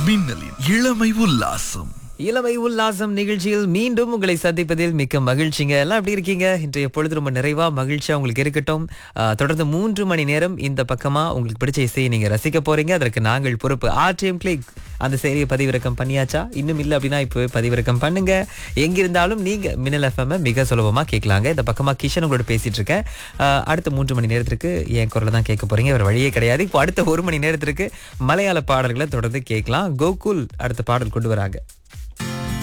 மின்னலின் இளமை உல்லாசம் இளமை உல்லாசம் நிகழ்ச்சியில் மீண்டும் உங்களை சந்திப்பதில் மிக்க மகிழ்ச்சிங்க எல்லாம் எப்படி இருக்கீங்க இன்றைய பொழுது ரொம்ப நிறைவா மகிழ்ச்சியா உங்களுக்கு இருக்கட்டும் ஆஹ், தொடர்ந்து மூன்று மணி நேரம் இந்த பக்கமா உங்களுக்கு பிடிச்ச இசையை நீங்க ரசிக்க போறீங்க அதற்கு நாங்கள் பொறுப்பு ஆர்டிஎம் கிளிக் அந்த செயலியை பதிவிறக்கம் பண்ணியாச்சா இன்னும் இல்லை அப்படின்னா இப்போ பதிவிறக்கம் பண்ணுங்க எங்கிருந்தாலும் நீங்க மின்னல் எஃப்எம் மிக சுலபமா கேட்கலாங்க இந்த பக்கமா கிஷன் உங்களோட பேசிட்டு இருக்கேன் ஆஹ், அடுத்த மூன்று மணி நேரத்திற்கு என் குரலை தான் கேட்க போறீங்க வேற வழியே கிடையாது இப்போ அடுத்த ஒரு மணி நேரத்திற்கு மலையாள பாடல்களை தொடர்ந்து கேட்கலாம் கோகுல் அடுத்த பாடல் கொண்டு வராங்க